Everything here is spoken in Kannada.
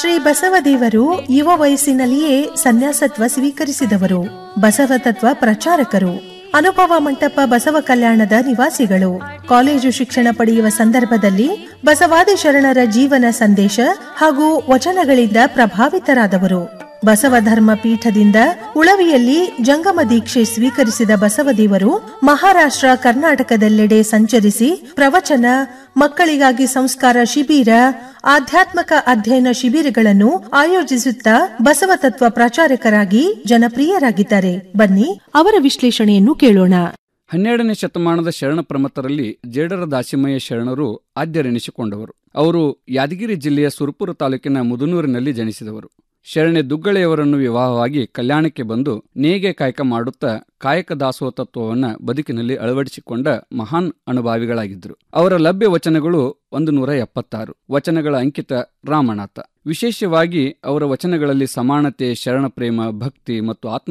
ಶ್ರೀ ಬಸವದೇವರು ಯುವ ವಯಸ್ಸಿನಲ್ಲಿಯೇ ಸನ್ಯಾಸತ್ವ ಸ್ವೀಕರಿಸಿದವರು ಬಸವ ತತ್ವ ಪ್ರಚಾರಕರು ಅನುಭವ ಮಂಟಪ ಬಸವ ಕಲ್ಯಾಣದ ನಿವಾಸಿಗಳು ಕಾಲೇಜು ಶಿಕ್ಷಣ ಪಡೆಯುವ ಸಂದರ್ಭದಲ್ಲಿ ಬಸವಾದಿ ಶರಣರ ಜೀವನ ಸಂದೇಶ ಹಾಗೂ ವಚನಗಳಿಂದ ಪ್ರಭಾವಿತರಾದವರು ಬಸವ ಧರ್ಮ ಪೀಠದಿಂದ ಉಳವಿಯಲ್ಲಿ ಜಂಗಮ ದೀಕ್ಷೆ ಸ್ವೀಕರಿಸಿದ ಬಸವದೇವರು ಮಹಾರಾಷ್ಟ್ರ ಕರ್ನಾಟಕದೆಲ್ಲೆಡೆ ಸಂಚರಿಸಿ ಪ್ರವಚನ ಮಕ್ಕಳಿಗಾಗಿ ಸಂಸ್ಕಾರ ಶಿಬಿರ ಆಧ್ಯಾತ್ಮಕ ಅಧ್ಯಯನ ಶಿಬಿರಗಳನ್ನು ಆಯೋಜಿಸುತ್ತಾ ಬಸವ ತತ್ವ ಪ್ರಚಾರಕರಾಗಿ ಜನಪ್ರಿಯರಾಗಿದ್ದಾರೆ ಬನ್ನಿ ಅವರ ವಿಶ್ಲೇಷಣೆಯನ್ನು ಕೇಳೋಣ ಹನ್ನೆರಡನೇ ಶತಮಾನದ ಶರಣ ಪ್ರಮತ್ತರಲ್ಲಿ ಜೇಡರ ದಾಸಿಮಯ್ಯ ಶರಣರು ಆದ್ಯರೆನಿಸಿಕೊಂಡವರು ಅವರು ಯಾದಗಿರಿ ಜಿಲ್ಲೆಯ ಸುರಪುರ ತಾಲೂಕಿನ ಮುದುನೂರಿನಲ್ಲಿ ಜನಿಸಿದವರು ಶರಣೆ ದುಗ್ಗಳೆಯವರನ್ನು ವಿವಾಹವಾಗಿ ಕಲ್ಯಾಣಕ್ಕೆ ಬಂದು ನೇಗೆ ಕಾಯಕ ಮಾಡುತ್ತಾ ಕಾಯಕ ದಾಸೋಹ ತತ್ವವನ್ನು ಬದುಕಿನಲ್ಲಿ ಅಳವಡಿಸಿಕೊಂಡ ಮಹಾನ್ ಅನುಭಾವಿಗಳಾಗಿದ್ದರು ಅವರ ಲಭ್ಯ ವಚನಗಳು ಒಂದು ನೂರ ಎಪ್ಪತ್ತಾರು ವಚನಗಳ ಅಂಕಿತ ರಾಮನಾಥ ವಿಶೇಷವಾಗಿ ಅವರ ವಚನಗಳಲ್ಲಿ ಸಮಾನತೆ ಶರಣ ಪ್ರೇಮ ಭಕ್ತಿ ಮತ್ತು ಆತ್ಮ